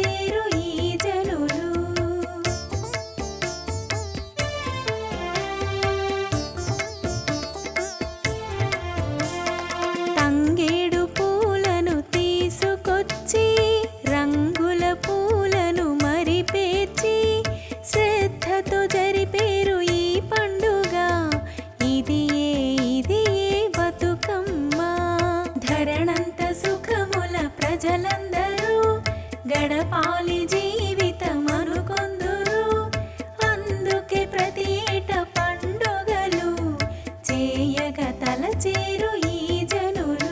తలచేరు ఈ జనులు తంగేడు పూలను తీసుకొచ్చి రంగుల పూలను మరిపేర్చి శ్రద్ధతో జరిపేరు ఈ పండుగ ఇది ఏ ఇది ఏ బతుకమ్మ ధరణంత సుఖముల ప్రజలందరూ గడపాలి జీవితం అనుకొందురు అందుకే ప్రతి ఏట పండుగలు చేయగ తలచేరు ఈ జనులు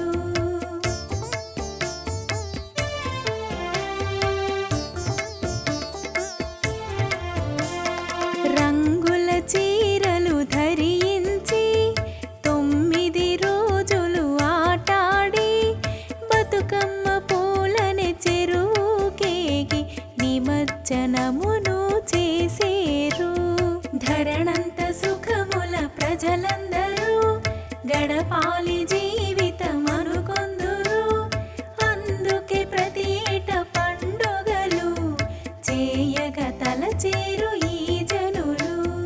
రంగుల చీరలు ధరించి తొమ్మిది రోజులు ఆటాడి బతుకమ్మ పూలని చెరువుకేగి నిమజ్జనమును చేసేరు ధరణంత సుఖముల ప్రజలందరూ గడపాలి జీవితం అనుకొందురు అందుకే ప్రతి ఏట పండుగలు చేయగ తలచేరు ఈ జనులు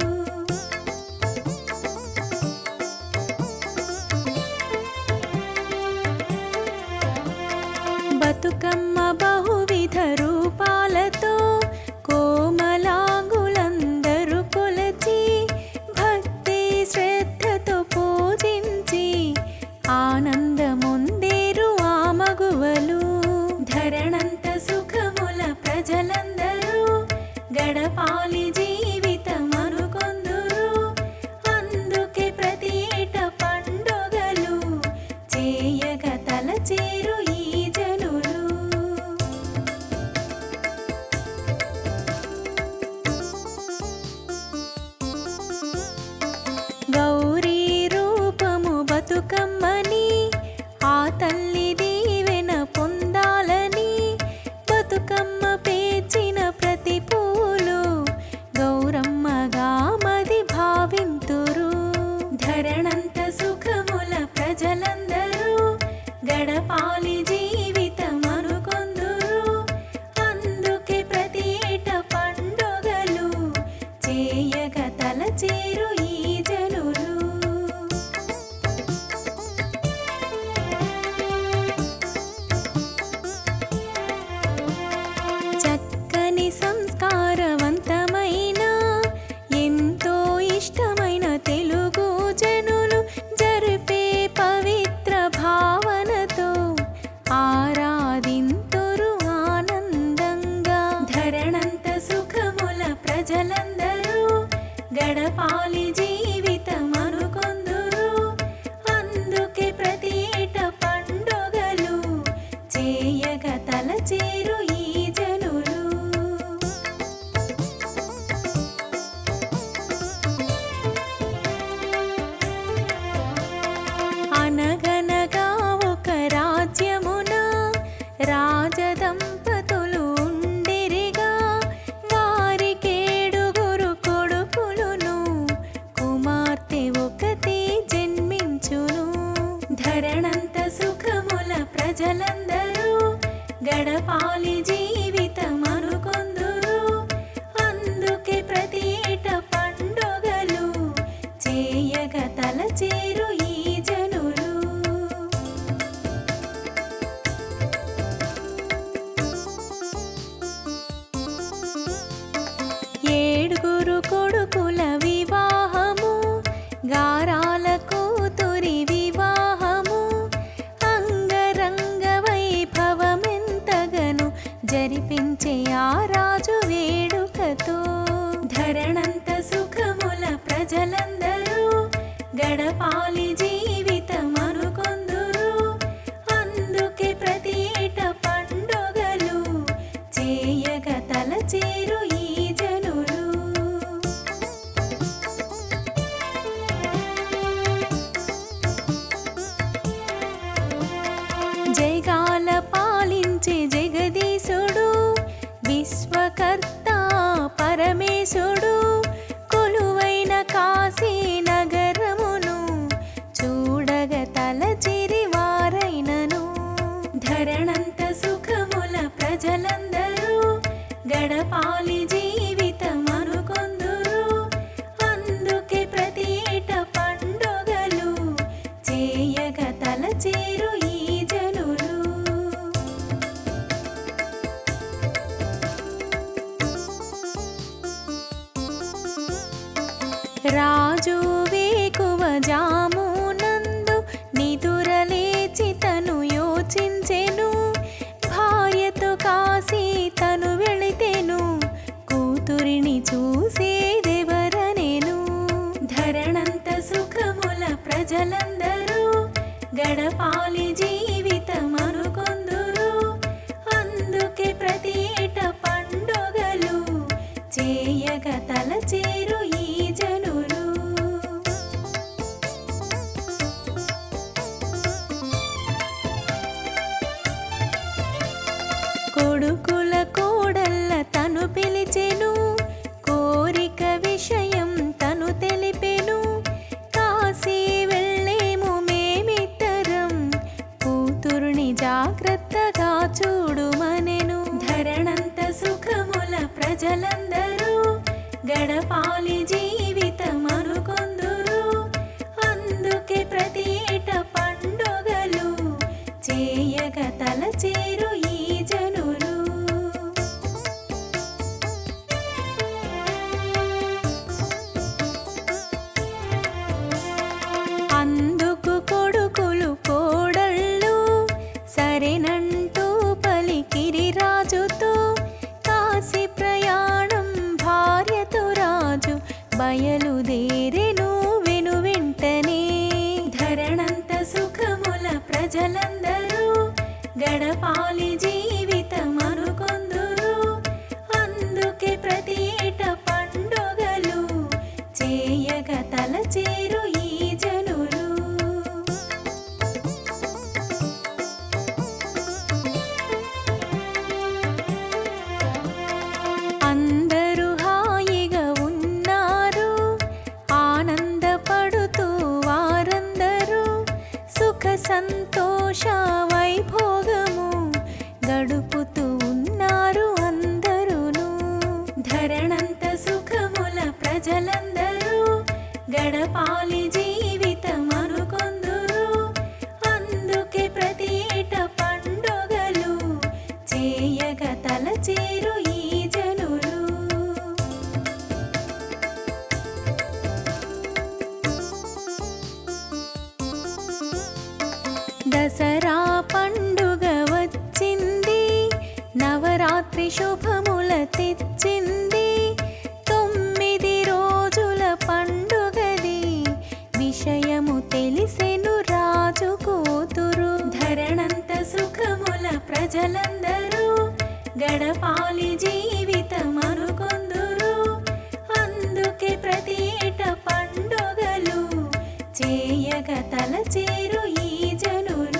బతుకమ్మ బహువిధ రూపాలతో కోమలాంగులందరూ కొలచి భక్తి శ్రద్ధతో పూజించి ఆనందముందేరు ఆ మగువలు ధరణంత సుఖముల ప్రజలందరూ గడపాలి జీవితం అనుకొందురు అందుకే ప్రతి ఏట పండుగలు చేయగ తలచేరు ఈ జనులు గౌరీ రూపము బతుకమ్మని ఆ తల్లి దీవెన పొందాలని బతుకమ్మ పేర్చిన ప్రతి పూలు గౌరమ్మగా మది భావింతురు ధరణంత సుఖముల ప్రజలందరూ గడపాలి జీవితం అనుకొందురు అందుకే ప్రతి ఏట పండుగలు చేయగ తలచేరు ఈ జనులు చక్కని సంస్కారవంతమైన ఎంతో ఇష్టమైన తెలుగు జనులు జరిపే పవిత్ర భావనతో ఆరాధింతురు ఆనందంగా ధరణంత సుఖముల ప్రజలందరూ గడపాలి జీవితం అనుకొందురు అందుకే ప్రతి ఏట పండుగలు చేయగ తలచేరు ఈ జనులు అనగనగా ఒక రాజ్యమున రాజదంపతులు ఉండిరిగా వారికేడుగురు కొడుకులును కుమార్తె ఒకటి జన్మించును ధరణంత సుఖముల ప్రజలందరూ గడపాలి జీవితం అనుకొందురు అందుకే ప్రతి ఏట పండుగలు చేయగ తలచేరు ఈ జనులు ఏడుగురు కొడుకుల వివాహము గారాల కూతురి వివాహము అంగరంగ వైభవమెంతగను జరిపించే ఆ రాజు వేడుకతో ధరణంత సుఖముల ప్రజలందరూ గడపాలి జీవితం అనుకొందురు అందుకే ప్రతి ఏట పండుగలు చేయగ తలచేరు ఈ జనులు జయగాల పాలించే జగదీశుడు విశ్వకర్త పరమేశుడు కొలువైన కాశీ నగరమును చూడగ తలచిరి వారైనను ధరణంత సుఖముల ప్రజలందరూ గడపాలి జీవితం అనుకొందురు అందుకే ప్రతి ఏట పండుగలు చేయగ తలచేరు ఈ జనులు రాజు వేకువ జామునందు నిదురలేచి తను యోచించెను భార్యతో కాసి తను వెళితెను కూతురిని చూసేదెవరనేను ధరణంత సుఖముల ప్రజలందరూ గడపాలి జీవితం అనుకొందురు అందుకే ప్రతి ఏట పండుగలు చేయగ తలచేరు ఈ జనులు కొడుకుల కోడళ్ళ తను పిలిచెను కోరిక విషయం తను తెలిపెను కాశీ వెళ్ళేము మేమిద్దరం కూతురుని జాగ్రత్తగా చూడుమనెను ధరణంత సుఖముల ప్రజలందరూ గడపాలి జీవితం అనుకొందురు అందుకే ప్రతి ఏట పండుగలు చేయగ తలచేరు ఈ జనులు అందుకు కొడుకులు కోడళ్ళు సరేనంటూ పలికిరి రాజుతో కాశీ ప్రయాణం భార్యతో రాజు బయలుదేరెను వెను వెంటనే ధరణంత సుఖముల ప్రజలందరూ గడపాలి జీవితం అనుకొందురు అందుకే ప్రతి ఏట పండుగలు చేయగ తలచేరు ఈ జనులు అందరూ హాయిగా ఉన్నారు ఆనందపడుతూ వారందరూ సుఖ సంతోష వైభోగము గడుపుతూ ఉన్నారు అందరూను ధరణంత సుఖముల ప్రజలందరూ గడపాలి జీవితం అనుకొందురు అందుకే ప్రతి ఏట పండుగలు చేయగ తలచేరు ఈ జనులు దసరా పండుగ వచ్చింది నవరాత్రి శుభముల తెచ్చింది తొమ్మిది రోజుల పండుగది విషయము తెలిసెను రాజు కూతురు ధరణంత సుఖముల ప్రజలందరూ గడపాలి జీవితం అనుకొందురు అందుకే ప్రతి ఏట పండుగలు చేయగ తలచేరు ఈ జనులు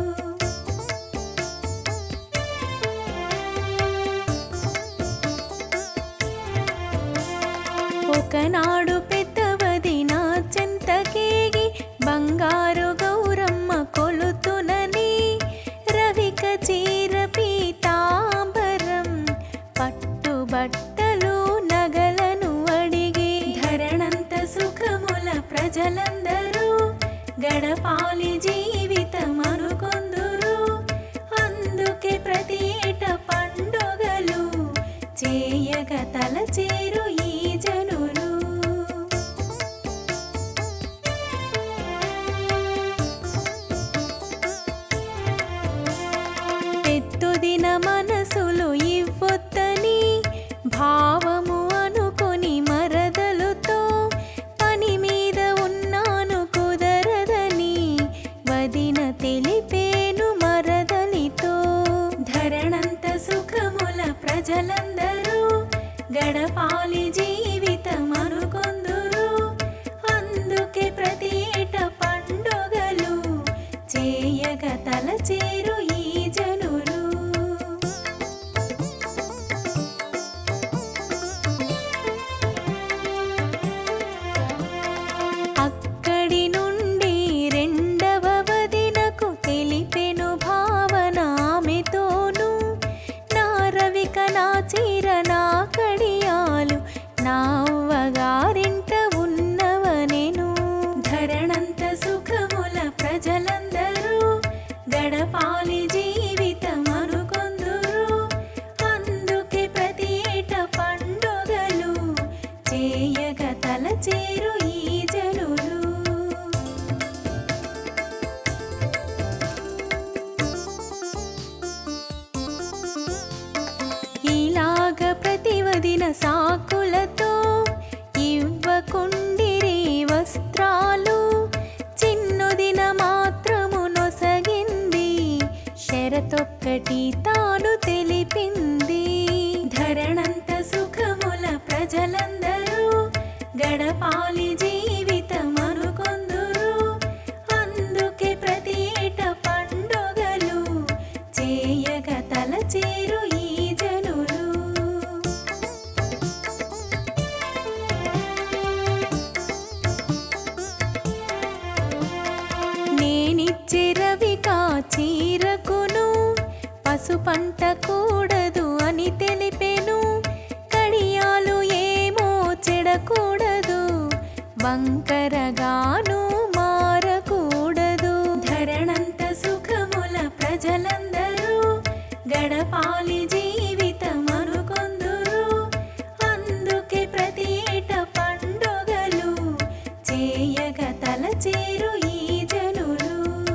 ఒకనాడు పెద్దవది నా చెంతకేగి బంగారు గౌరమ్మ కొలుతునని రవిక చీర పీతాంబరం పట్టు బట్టలు నగలను అడిగి ధరణంత సుఖముల ప్రజలందరూ గడపాలి జీవితం అనుకొందురు అందుకే ప్రతి ఏట పండుగలు చేయగ తలచేరు ఈ జనులు పెద్దుదిన మనసులు ఇవ్వొద్దని భావము అనుకొని మరదలుతో పని మీద ఉన్నాను కుదరదని వదిన తెలిపేను మరదలితో ధరణంత సుఖముల ప్రజలందరూ గడపాలి జీవితం అనుకొందురు అందుకే ప్రతి ఏట పండుగలు చేయగ తలచేరు ఈ జనులు అక్కడి నుండి రెండవ వదినకు తెలిపెను భావన ఆమెతోను నా రవిక నా చీర నా కడియాలు నా అవ్వగారింట ఉన్నవనెను ధరణంత సుఖముల ప్రజలందరూ గడపాలి జీవితం అనుకొందురు అందుకే ప్రతి ఏట పండుగలు చేయగ తలచేరు ఈ జనులు ఇలాగ ప్రతివదిన సాకులతో ఇవ్వకుండిరి వస్త్రాలు చిన్నుదిన మాత్రము నొసగింది షరతొక్కటి తాను తెలిపింది ధరణంత సుఖముల ప్రజలందరూ గడపాలి జీవితం అనుకొందురు అందుకే ప్రతి ఏట పండుగలు చేయగ తలచేరు ఈ జనులు నేనిచ్చే రవికా చీరకును పసుపంట కూడదు అని తెలిపెను కడియాలు ఏమో చెడకూడదు వంకరగాను మారకూడదు ధరణంత సుఖముల ప్రజలందరూ గడపాలి జీవితం అనుకొందురు అందుకే ప్రతి ఏట పండుగలు చేయగ తలచేరు ఈ జనులు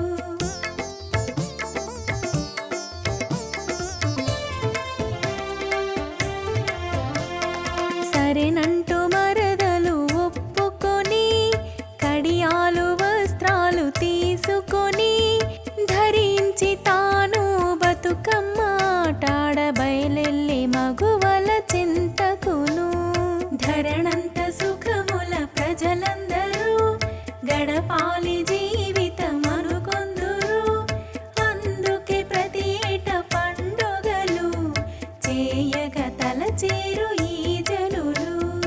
సరేనంటూ మరదలు ఒప్పుకొని కడియాలు వస్త్రాలు తీసుకొని ధరించి తాను బతుకమ్మ ఆటాడ బయలెల్లి మగువల చింతకును ధరణంత సుఖముల ప్రజలందరూ గడపాలి జీవితం అనుకొందురు అందుకే ప్రతి ఏట పండుగలు చేయగ తలచేరు ఈ జనులు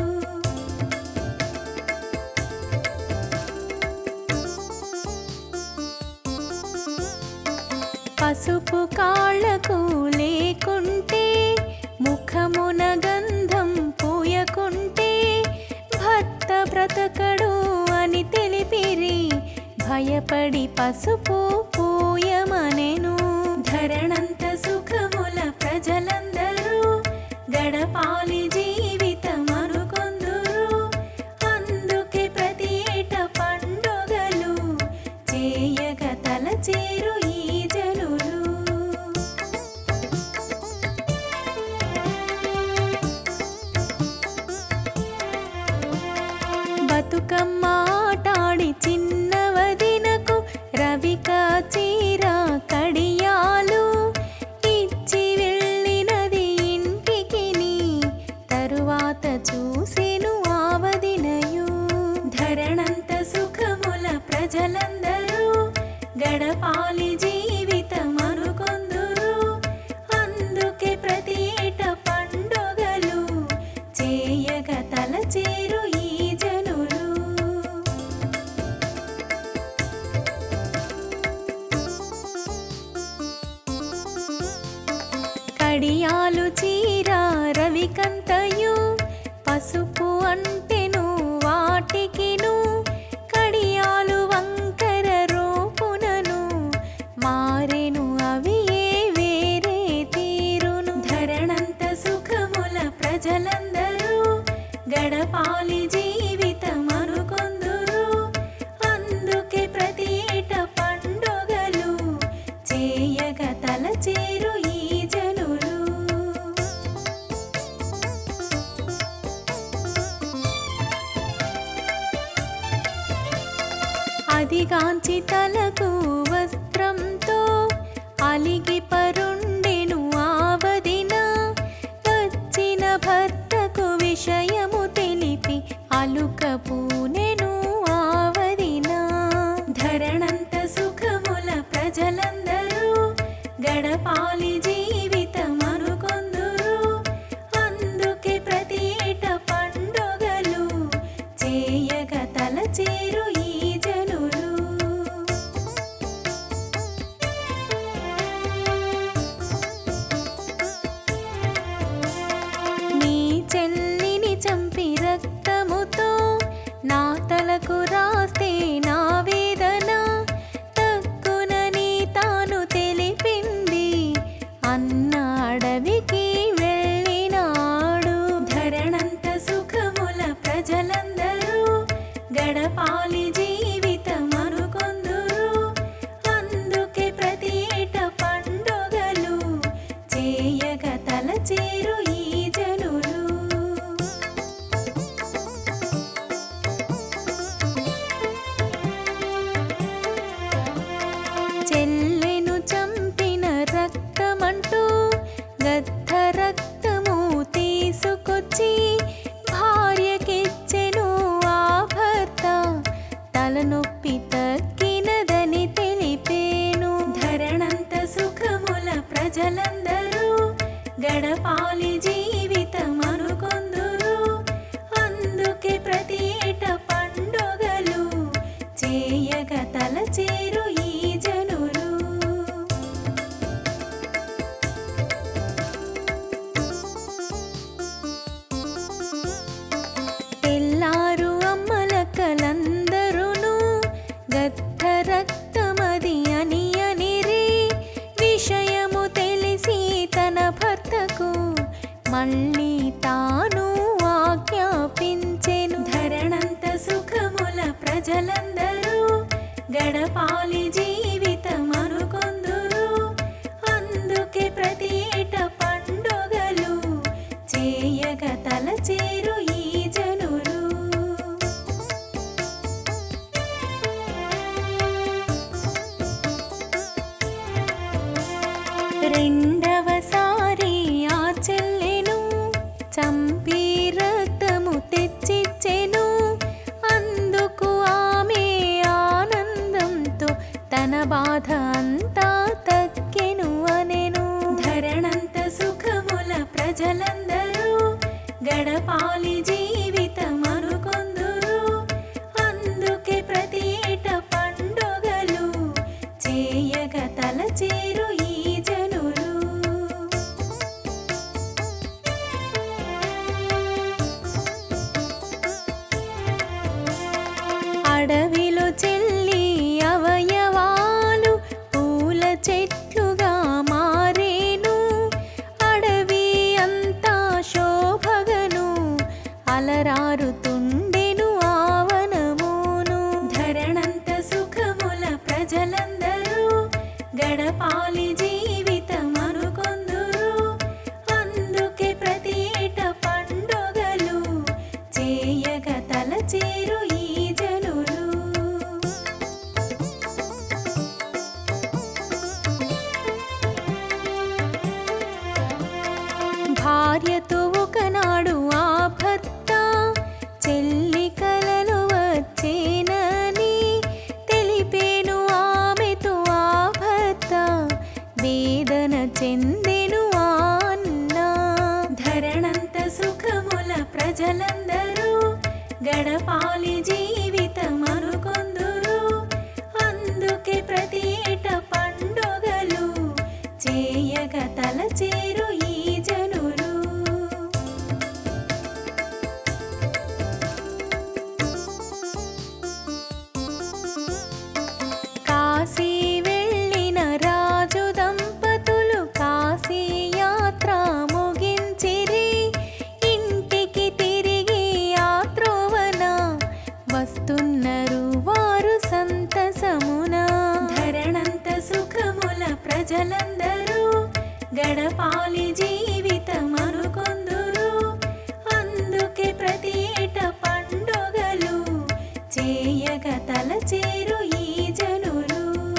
పసుపు కాళ్ళకు లేకుంటే ముఖమున గంధం పూయకుంటే భర్త బ్రతకడు అని తెలిపిరి భయపడి పసుపు పూయమనెను ధరణంత సుఖముల ప్రజలందరూ గడపాలి జీవితం అనుకొందురు అందుకే ప్రతి ఏట పండుగలు చేయగ తలచేరు ఈ జనులు బతుకమ్మ ఆటాడి చిన్నవదినకు రవిక చీర కడియాలు ఇచ్చి వెళ్ళినది ఇంటికిని తరువాత చూసెను ఆవదినయు ధరణంత సుఖముల ప్రజలందరూ గడపాలి జీవితం అనుకొందురు అందుకే ప్రతి ఏట పండుగలు చేయగ తలచేరు ఈ జనులు కడియాలు చీర రవికంతయు పసుపు అంటెను వాటికిను కడియాలు వంకర రూపునను మారెను అవి ఏ వేరే తీరును ధరణంత సుఖముల ప్రజలందరూ గడపాలి జీవితం అనుకొందురు అందుకే ప్రతి ఏట పండుగలు చేయగ తలచేరు ఈ జనులు అదిగాంచి తలకు వస్త్రంతో అలిగి పరుండెను ఆవదిన వచ్చిన భర్తకు విషయము తెలిపి అలుక పూనెను ఆవదిన ధరణంత సుఖముల ప్రజలందరూ గడపాలి జీవితం అనుకొందురు అందుకే ప్రతి ఏట పండుగలు చేయగ తలచేరు ఈ జనులు చిత్తముతో నా తలకు రాస్తే నా వేదన తక్కునని తాను తెలిపింది అన్న అడవికి వెళ్ళినాడు ధరణంత సుఖముల ప్రజలందరూ గడపాలి జీవితం అనుకొందురు అందుకే ప్రతి ఏట పండుగలు చేయగ తలచేరు ఈ జనులు చెల్లెను చంపిన రక్తమంటూ గద్ద రక్తము తీసుకొచ్చి భార్యకిచ్చెను ఆ భర్త తలనొప్పి తగ్గినదని తెలిపేను ధరణంత సుఖముల ప్రజలందరూ గడపాలి జీవితం అనుకొందురు అందుకే ప్రతి ఏట పండుగలు చేయగ తలచేరు ఈ జనులు తెల్లారు అమ్మలక్కలందరూను గద్ద రక్తమది అని అనిరి విషయము తెలిసి తన భర్తకు మళ్ళీ తాను ఆజ్ఞాపించెను ధరణంత సుఖముల ప్రజలందరూ గడపాలి జీవితం అనుకొందురు అందుకే ప్రతి ఏట పండుగలు చేయగ తలచేరు ఈ జనులు రెండవసారి ఆ చెల్లెను చంపి రక్తము తెచ్చిచ్చెను అందుకు ఆమె ఆనందంతో తన బాధ అంతా తక్కెను అనెను ధరణంత సుఖముల ప్రజలందరూ గడపాలి జీవితం అనుకొందురు అందుకే ప్రతి ఏట పండుగలు చేయగ తలచేరు ఈ జనులు అడవిలో చెల్లి అవయవాలు పూల చెట్లుగా మారేను అడవి అంతా శోభగను అలరారుతుండెను ఆవనమును ధరణంత సుఖముల ప్రజలందరూ గడపాలి జీవితం అనుకొందురు అందుకే ప్రతి ఏట పండుగలు చేయగ తలచేరు ఈ జనులు భార్యతో ఒకనాడు ఆ భర్త చెల్లి కలలు వచ్చేనని తెలిపేను ఆమెతో ఆ భర్త వేదన చెందెను ఆ అన్న ధరణంత సుఖముల ప్రజలందరూ గడపాలి జీవితం అనుకొందురు అందుకే ప్రతి ఏట పండుగలు చేయగ తలచేరు ఈ జనులు కాశీ వెళ్ళిన రాజు దంపతులు కాశీ యాత్ర ముగించిరి ఇంటికి తిరిగి ఆ త్రోవన వస్తున్నారు వారు సంతసమున ధరణంత సుఖముల ప్రజలందరూ గడపాలి జీవితం అనుకొందురు అందుకే ప్రతి ఏట పండుగలు చేయగ తలచేరు ఈ జనులు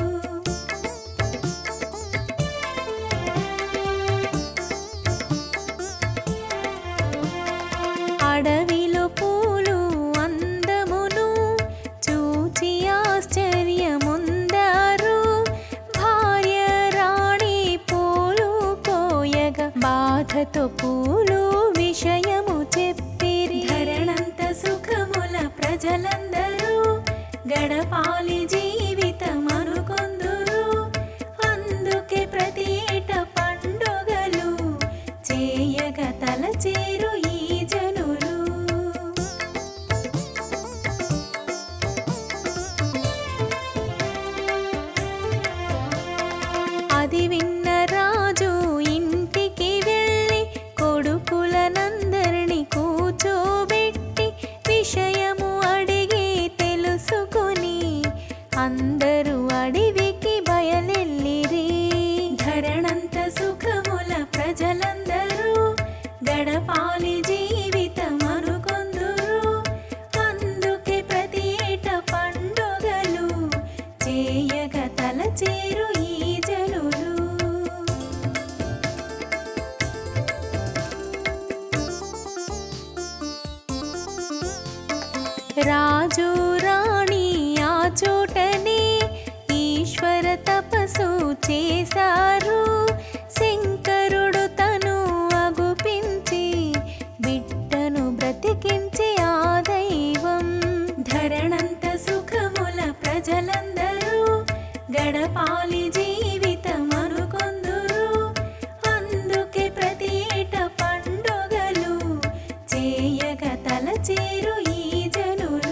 అడవిలో పూలు అందమును చూచి ఆశ్చర్యముందారు భార్య రాణి పూలు కోయగా బాధతో పూలు విషయము చెప్పిరి ధరణంత సుఖముల ప్రజలందరూ గడపాలి జీవితం అనుకొందురు అందుకే ప్రతి ఏట పండుగలు చేయగ తలచేరు ఈ జనులు రాజు రాణి ఆ చోటనే ఈశ్వర తపస్సు చేశారు శంకరుడు తను అగుపించి బిడ్డను బ్రతికించి ఆ దైవం ధరణంత సుఖముల ప్రజలందరూ గడపాలి జీవితం అనుకొందురు అందుకే ప్రతి ఏట పండుగలు చేయగ తలచేరు ఈ జనులు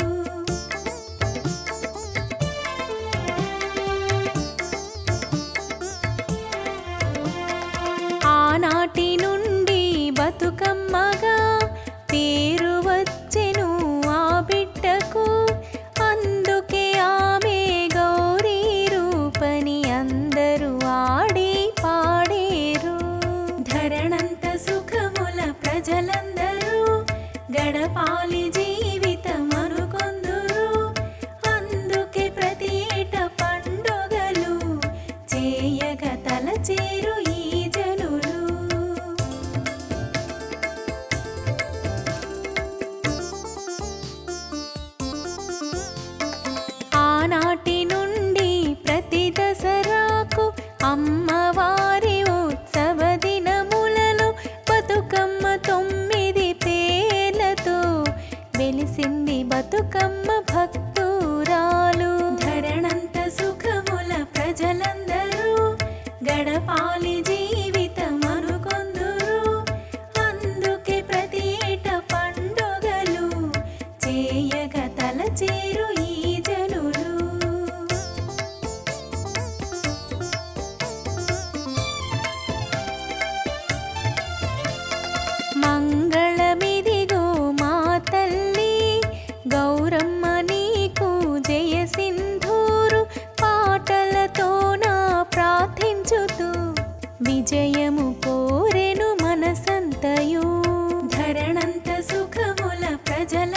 ఆనాటి నుండి బతుకమ్మగా పేరు వచ్చెను ఆ బిడ్డకు అందుకే ఆమె గౌరీ రూపని అందరూ ఆడి పాడేరు ధరణంత సుఖముల ప్రజలందరూ గడపాలి జీవితం అనుకొందురు అందుకే ప్రతి ఏట పండుగలు చేయగ తలచేరు ఈ జనులు ఆనాటి నుండి ప్రతి దసరాకు అమ్మవారి ఉత్సవ దినములలో బతుకమ్మ తొమ్మిది పేర్లతో వెలిసింది బతుకమ్మ భక్తురాలు ధరణంత సుఖముల ప్రజలందరూ గడపాలి జీవితం అనుకొందురు అందుకే ప్రతి ఏట పండుగలు చేయగ తలచేరు ఈ జనులు మంగళమిదిగో మా తల్లి గౌరమ్మ నీకు జయ సింధూరు పాటలతో నా ప్రార్థించుతూ విజయము కోరెను మనసంతయు ధరణంత సుఖముల ప్రజల